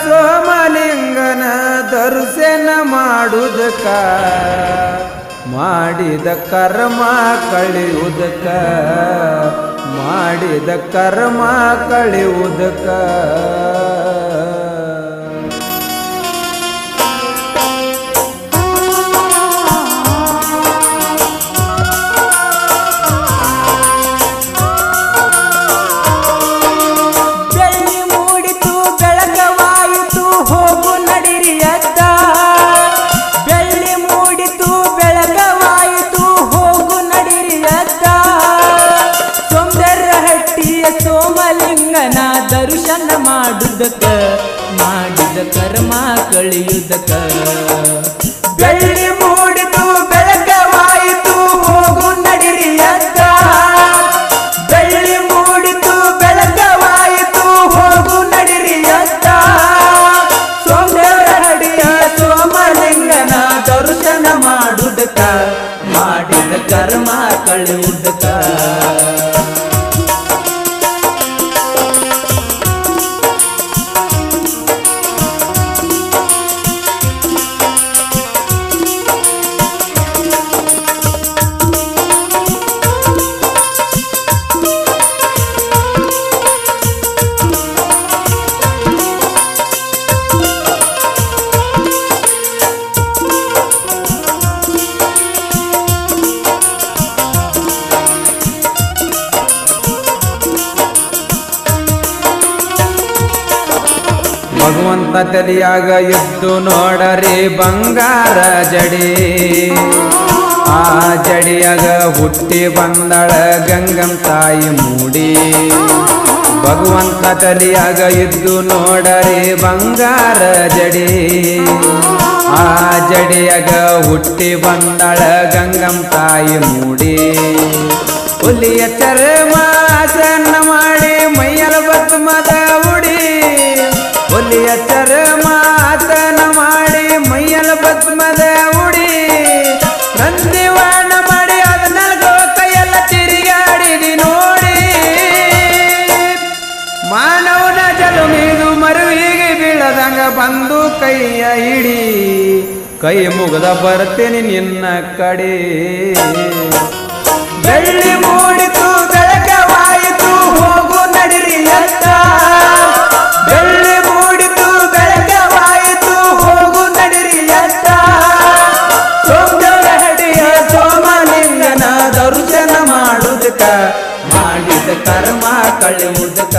ಸೋಮಲಿಂಗನ ದರ್ಶನ ಮಾಡುವುದಕ್ಕ ಮಾಡಿದ ಕರ್ಮ ಕಳೆಯುವುದಕ್ಕ ಮಾಡಿದ ಕರ್ಮ ಕಳೆಯುವುದಕ್ಕ ಬೆಳ್ಳಿ ಮೂಡಿತು ಬೆಳಕವಾಯಿತು ಹೋಗು ನಡಿರಿ ಅತ್ತ ಬೆಳ್ಳಿ ಮೂಡಿತು ಬೆಳಕವಾಯಿತು ಹೋಗು ನಡಿರಿ ಅತ್ತ ಸೌಂದರ್ಯ ಹಟ್ಟಿಯ ಸೋಮಲಿಂಗನ ದರ್ಶನ ಮಾಡುದಕ್ಕ ಮಾಡಿದ ಕರ್ಮ ಕಳಿಯುದಕ್ಕ ಬೆಳ್ಳಿ ಮೂಡಿತು ಬೆಳಕವಾಯಿತು ಹೋಗು ನಡಿರಿ ಅತ್ತ ಬೆಳ್ಳಿ ಮೂಡಿತು ಬೆಳಕವಾಯಿತು ಹೋಗು ನಡಿರಿ ಅತ್ತ ಸೋಮದೇವರ ಹಡಿಯ ಸೋಮಲಿಂಗನ ದರ್ಶನ ಮಾಡುದಕ್ಕ ಮಾಡಿದ ಕರ್ಮ ಕಳೆಯುವುದಕ್ಕ ಭಗವಂತ ತಲಿಯಾಗ ಎದ್ದು ನೋಡರಿ ಬಂಗಾರ ಜಡಿ ಆ ಜಡಿಯಾಗ ಹುಟ್ಟಿ ಬಂದಳ ಗಂಗಂ ತಾಯಿ ಮೂಡಿ ಭಗವಂತ ತಲಿಯಾಗ ಇದ್ದು ನೋಡರಿ ಬಂಗಾರ ಜಡಿ ಆ ಜಡಿಯಾಗ ಹುಟ್ಟಿ ಬಂದಳ ಗಂಗಂ ತಾಯಿ ಮೂಡಿ ಹುಲಿಯ ಚರ್ಮ ಆಸನ ಮಾಡಿ ಮೈಯಲ ಬತ್ ಮದ ಉಡಿ ಹುಲಿಯ ಚರ್ಮ ಆಸನ ಮಾಡಿ ಮೈಯಲ ಬತ್ ಮದ ಉಡಿ ನಂದಿವಾಣ ಮಾಡಿ ಅದ ನಲ್ಗೋ ಕೈಯೆಲ್ಲ ತಿರುಗಾಡಿದಿ ನೋಡಿ ಮಾನವನ ಜಲುಮೀದು ಮರುವಿಗೆ ಬೀಳದಂಗ ಬಂದು ಕೈಯ ಹಿಡಿ ಕೈ ಮುಗದ ಬರ್ತೇನೆ ನಿನ್ನ ಕಡೆ ಬೆಳ್ಳಿ ಮೂಡಿತು ಬೆಳಕವಾಯಿತು ಹೋಗು ನಡಿರಿ ಅತ್ತ ಬೆಳ್ಳಿ ಮೂಡಿತು ಬೆಳಕವಾಯಿತು ಹೋಗು ನಡಿರಿ ಅತ್ತ ಸೋಮದೇವರ ಹಡಿಯ ಸೋಮಲಿಂಗನ ದರ್ಶನ ಮಾಡುದಕ್ಕ ಮಾಡಿದ ಕರ್ಮ ಕಳೆಯುವುದಕ್ಕ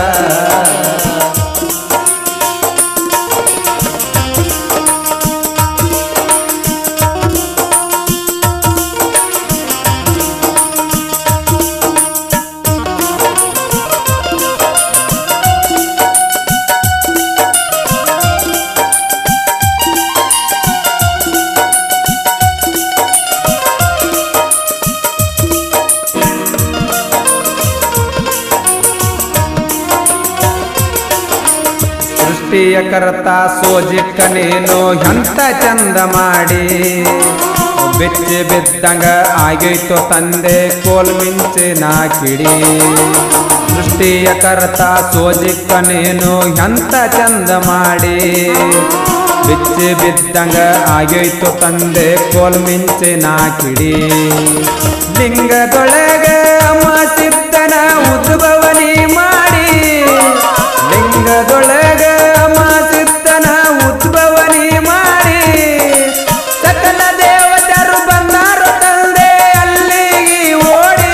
ಸೃಷ್ಟಿಯ ಕರ್ತ ಸೋಜಿಕ್ಕ ನೀನು ಎಂತ ಚಂದ ಮಾಡಿ ಬೆಚ್ಚಿ ಬಿದ್ದಂಗ ಆಗೈತು ತಂದೆ ಕೋಲ್ ಮಿಂಚಿನ ಕಿಡಿ ಸೃಷ್ಟಿಯ ಕರ್ತ ಸೋಜಿಕ್ಕ ನೀನು ಎಂತ ಚಂದ ಮಾಡಿ ಬಿಚ್ಚಿ ಬಿದ್ದಂಗ ಆಗೈತು ತಂದೆ ಕೋಲ್ ಮಿಂಚಿನ ಕಿಡಿ ಲಿಂಗದೊಳಗ ಅಮ್ಮ ಸಿದ್ಧನ ಉದ್ಭವನಿ ಮಾಡಿ ಲಿಂಗದೊಳಗ ಅಮ್ಮ ಸಿದ್ಧನ ಉದ್ಭವನಿ ಮಾಡಿ ಸಕಲ ದೇವತರು ಬಂದಾರು ತಂದೆ ಅಲ್ಲಿಗೆ ಓಡಿ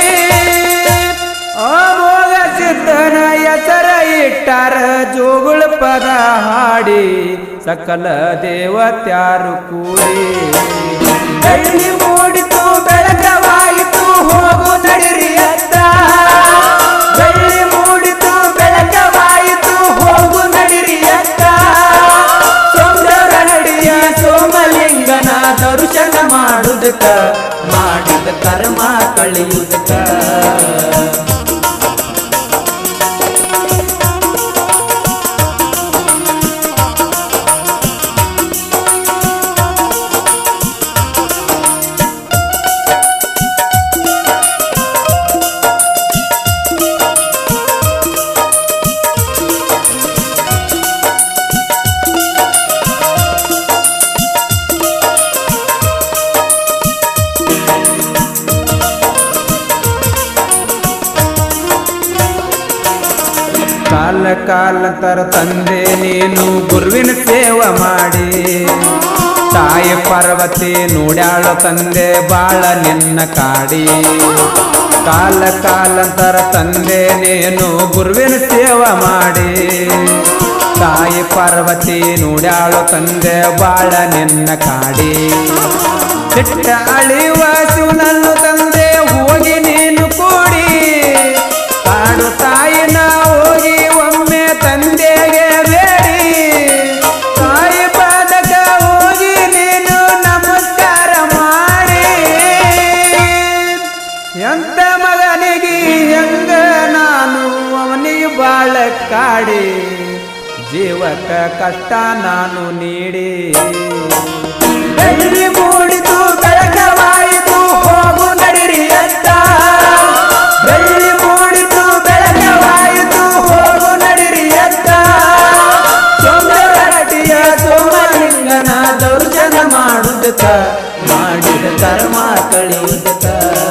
ಅಮೋಘ ಸಿದ್ಧನ ಹೆಸರ ಇಟ್ಟಾರ ಜೋಗುಳ ಪದ ಹಾಡಿ ಸಕಲ ದೇವತ್ಯಾರು ಕೂಡಿ ಬೆಳ್ಳಿ ಮೂಡಿತು ಬೆಳಕವಾಯಿತು ಹೋಗು ನಡಿರಿ ಅತ್ತ ಬೆಳ್ಳಿ ಮೂಡಿತು ಬೆಳಕವಾಯಿತು ಹೋಗು ನಡಿರಿ ಅತ್ತ ಸೋಮದೇವರ ಹಡಿಯ ಸೋಮಲಿಂಗನ ದರ್ಶನ ಮಾಡುದಕ್ಕ ಮಾಡಿದ ಕರ್ಮ ಕಳೆಯುವುದಕ್ಕ ಕಾಲಂತರ ತಂದೆ ನೀನು ಗುರುವಿನ ಸೇವ ಮಾಡಿ ತಾಯಿ ಪಾರ್ವತಿ ನೋಡ್ಯಾಳ ತಂದೆ ಬಾಳ ನಿನ್ನ ಕಾಡಿ ಕಾಲ ಕಾಲಂತರ ತಂದೆ ನೀನು ಗುರುವಿನ ಸೇವ ಮಾಡಿ ತಾಯಿ ಪಾರ್ವತಿ ನೋಡ್ಯಾಳು ತಂದೆ ಬಾಳ ನಿನ್ನ ಕಾಡಿ ಸಿಟ್ಟ ಅಳಿವ ಶಿವನನ್ನು ತಂದೆ ಹೋಗಿ ನೀನು ಕೂಡಿ ಕಾಡು ತಾಯಿನ ಹೋಗಿ ಒಮ್ಮೆ ತಂದೆಗೆ ಬೇಡಿ ತಾಯಿ ಪಾದಕ ಹೋಗಿ ನೀನು ನಮಸ್ಕಾರ ಮಾಡಿ ಎಂತ ಮಗನಿಗೆ ಹೆಂಗ ನಾನು ಅವನಿಗೆ ಬಾಳ ಕಾಡಿ ಜೀವಕ ಕಷ್ಟ ನಾನು ನೀಡಿ ಬೆಳ್ಳಿ ಮೂಡಿತು ಬೆಳಕವಾಯಿತು ಹೋಗು ನಡಿರಿ ಅತ್ತ ಬೆಳ್ಳಿ ಮೂಡಿತು ಬೆಳಕವಾಯಿತು ಹೋಗು ನಡಿರಿ ಅತ್ತ ಸೋಮರಟಿಯ ಸೋಮಲಿಂಗನ ದೌರ್ಜನ ಮಾಡುದಕ್ಕ ಮಾಡಿದ ಕರ್ಮ ಕಳೆಯುವುದಕ್ಕ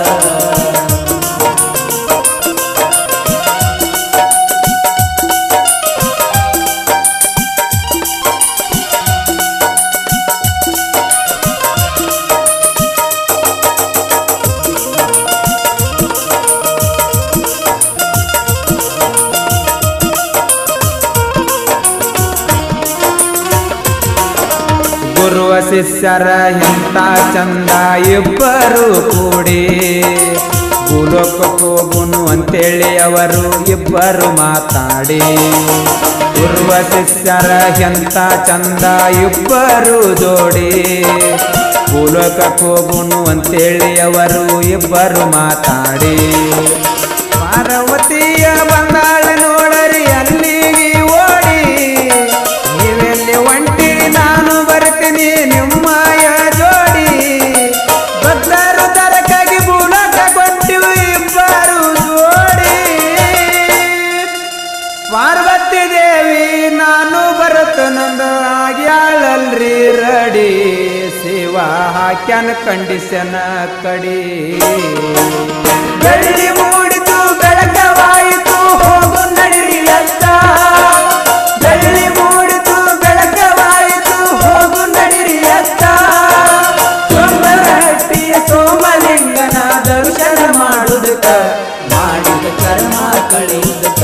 ಗುರುವ ಶಿಷ್ಯರ ಎಂತ ಚಂದ ಇಬ್ಬರು ಕೂಡಿ ಭೂಲೋಕಕ್ಕೆ ಹೋಗುನು ಅಂತೇಳಿ ಅವರು ಇಬ್ಬರು ಮಾತಾಡಿ ಗುರುವ ಶಿಷ್ಯರ ಎಂತ ಚಂದ ಇಬ್ಬರು ಜೋಡಿ ಭೂಲೋಕಕ್ಕೆ ಹೋಗುನು ಅಂತೇಳಿ ಅವರು ಇಬ್ಬರು ಮಾತಾಡಿ ಪಾರ್ವತಿಯ ಬಂದಾಳ ನೋಡರಿ ಅಲ್ಲಿಗೆ ಓಡಿ ನೀವೆಲ್ಲಿ ಒಂಟಿ ನಾನು ಬರ್ತೀನಿ ನಿಮ್ಮಯ ಜೋಡಿ ಭಕ್ತರು ತರಕಾಗಿ ಮೂಲಕ ಕೊಂಡಿವು ಇಬ್ಬರು ಜೋಡಿ ಪಾರ್ವತಿ ದೇವಿ ನಾನು ಬರುತ್ತನಂದ ಆಗ್ಯಾಳಲ್ರಿ ರಡಿ ಶಿವ ಹಾಕ್ಯಾನ ಕಂಡಿಸನ ಕಡಿ ಬೆಳ್ಳಿ ಮೂಡಿತು ಬೆಳಕವಾಯಿತು ಹೋಗು ನಡಿರಿ ಅತ್ತ ಬೆಳ್ಳಿ ಮೂಡಿತು ಬೆಳಕವಾಯಿತು ಹೋಗು ನಡಿರಿ ಅತ್ತ ಸೋಮರಹಟ್ಟಿಯ ಸೋಮಲಿಂಗನ ದರ್ಶನ ಮಾಡುದಕ್ಕ ಮಾಡಿದ ಕರ್ಮ ಕಳೆಯುವುದಕ್ಕ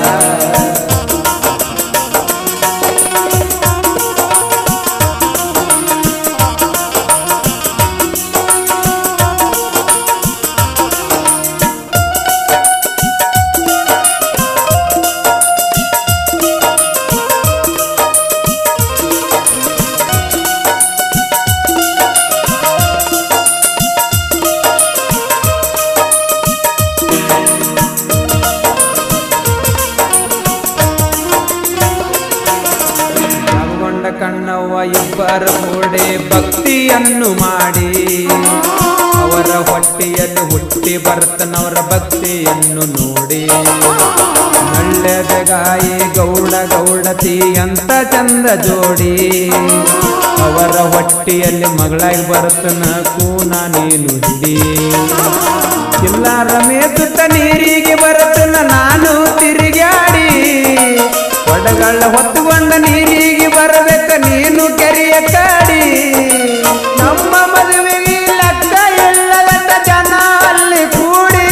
ಪಾಲ್ಗೊಂಡ ಕಣ್ಣವ್ವ ಇಬ್ಬರು ಕೂಡಿ ಭಕ್ತಿಯನ್ನು ಮಾಡಿ ಅವರ ಹೊಟ್ಟೆಯಲ್ಲಿ ಹುಟ್ಟಿ ಬರ್ತನವರ ಭಕ್ತಿಯನ್ನು ನೋಡಿ ನಳ್ಳೆದ ಗಾಯಿ ಗೌಡ ಗೌಡತಿ ಅಂತ ಚಂದ ಜೋಡಿ ಅವರ ಹೊಟ್ಟೆಯಲ್ಲಿ ಮಗಳಾಗಿ ಬರ್ತನ ಕೂನ ನೀನು ಹಿಡಿ ಇಲ್ಲ ರಮೇಶುತ್ತ ನೀರಿಗೆ ಬರ್ತನ ನಾನು ತಿರುಗಾಡಿ ಒಡಗಳ ಹೊತ್ತುಕೊಂಡ ನೀರಿಗೆ ಬರಬೇಕ ನೀನು ಕೆರೆಯ ಕಾಡಿ ನಮ್ಮ ಮದುವೆಗೆ ಲೆಕ್ಕ ಇಲ್ಲದಂತ ಜನ ಅಲ್ಲಿ ಕೂಡಿ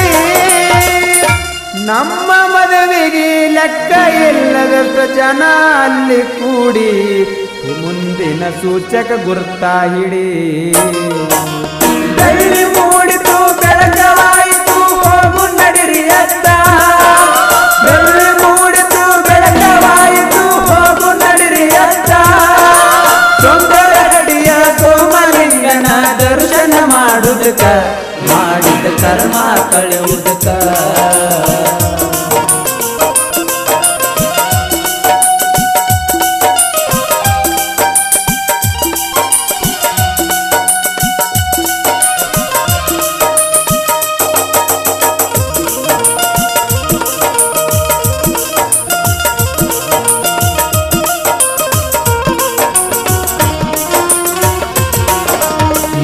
ನಮ್ಮ ಮದುವೆಗೆ ಲೆಕ್ಕ ಇಲ್ಲದಷ್ಟು ಜನ ಅಲ್ಲಿ ಕೂಡಿ ಮುಂದಿನ ಸೂಚಕ ಗುರ್ತಾ ಹಿಡಿ ಬೆಳ್ಳಿ ಮೂಡಿತು ಬೆಳಕವಾಯಿತು ಹೋಗು ನಡಿರಿ ಅತ್ತ ಬೆಳ್ಳಿ ಮೂಡಿತು ಬೆಳಕವಾಯಿತು ಹೋಗು ನಡಿರಿ ಅತ್ತ ಸೊಂದರಹಡಿಯ ಸೋಮಲಿಂಗನ ದರ್ಶನ ಮಾಡುದಕ್ಕ ಮಾಡಿದ ಕರ್ಮ ಕಳೆಯುವುದಕ್ಕ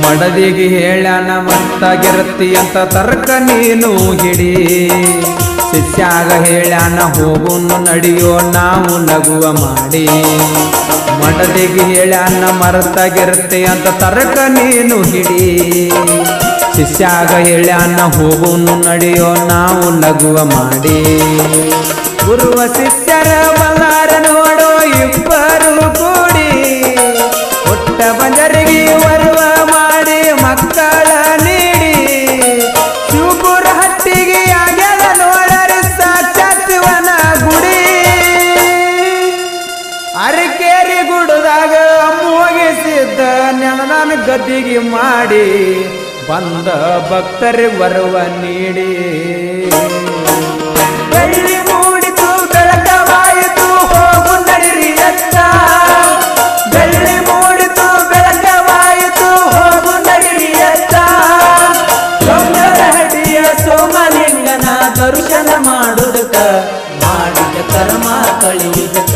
ಮಡದಿಗೆ ಹೇಳ್ಯಾನ ಮತ್ತಾಗಿರತ್ತಿ ಅಂತ ತರ್ಕ ನೀನು ಹಿಡಿ ಶಿಷ್ಯಾಗ ಹೇಳ್ಯಾನ ಹೋಗುನು ನಡೆಯೋ ನಾವು ಲಗುವ ಮಾಡಿ ಮಡದಿಗೆ ಹೇಳ್ಯಾನ ಮರತಾಗಿರುತ್ತೆ ಅಂತ ತರಕ ನೀನು ಹಿಡಿ ಶಿಷ್ಯಾಗ ಹೇಳ್ಯಾನ ಹೋಗುನು ನಡೆಯೋ ನಾವು ಲಗುವ ಮಾಡಿ ಗುರುವ ಶಿಷ್ಯರ ಬಲಾರ ನೋಡೋ ಇಬ್ಬರು ಕೂಡಿ ಹುಟ್ಟ ಬಂದರಿಗೆ ವರುವ ಮಾಡಿ ಮಕ್ಕಳ ನೀಡಿ ಶಿವಪುರ ಹಟ್ಟಿಗೆ ಆಗ್ಯದ ನೋಡರಿ ಸಾಕ್ಷಾತ್ವನ ಗುಡಿ ಅರಕೇರಿ ಗುಡದಾಗ ಮುಗಿಸಿದ್ದ ನೆನನ ಗದ್ದಿಗೆ ಮಾಡಿ ಬಂದ ಭಕ್ತರಿಗೆ ವರುವ ನೀಡಿ ಬೆಳ್ಳಿ ಮೂಡಿತು ಬೆಳಕವಾಯಿತು ಹೋಗು ನಡಿರಿ ಎತ್ತ ಬೆಳ್ಳಿ ಮೂಡಿತು ಬೆಳಕವಾಯಿತು ಹೋಗು ನಡಿರಿ ಎತ್ತ ಸೌಂದರಹಟ್ಟಿಯ ಸೋಮಲಿಂಗನ ದರ್ಶನ ಮಾಡುವುದಕ್ಕ ಮಾಡಿದ ಕರ್ಮ ಕಳೆಯುವುದಕ್ಕ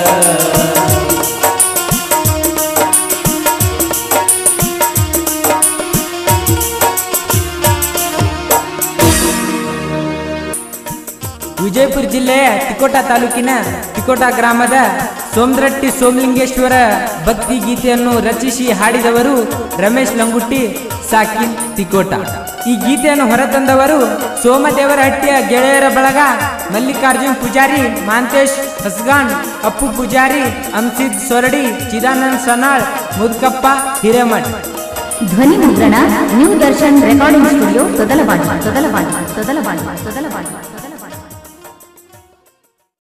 ವಿಜಯಪುರ ಜಿಲ್ಲೆಯ ತಿಕೋಟ ತಾಲೂಕಿನ ತಿಕೋಟ ಗ್ರಾಮದ ಸೋಮದ್ರಟ್ಟಿ ಸೋಮಲಿಂಗೇಶ್ವರ ಭಕ್ತಿ ಗೀತೆಯನ್ನು ರಚಿಸಿ ಹಾಡಿದವರು ರಮೇಶ್ ಲಂಗುಟ್ಟಿ ಸಾಕಿನ್ ತಿಕೋಟ ಈ ಗೀತೆಯನ್ನು ಹೊರತಂದವರು ಸೋಮದೇವರ ಹಟ್ಟಿಯ ಗೆಳೆಯರ ಬಳಗ ಮಲ್ಲಿಕಾರ್ಜುನ್ ಪೂಜಾರಿ ಮಾಂತೇಶ್ ಹಸ್ಗಾನ್ ಅಪ್ಪು ಪೂಜಾರಿ ಅಂಸಿದ್ ಸೊರಡಿ ಚಿದಾನಂದ್ ಸನಾಳ್ ಮುದ್ಕಪ್ಪ ಹಿರೇಮಠ್ ಧ್ವನಿ ಮುದ್ರಣ new Darshan recording studio Todalavadi Todalavadi Todalavadi ತೊದಲವಾಡಿ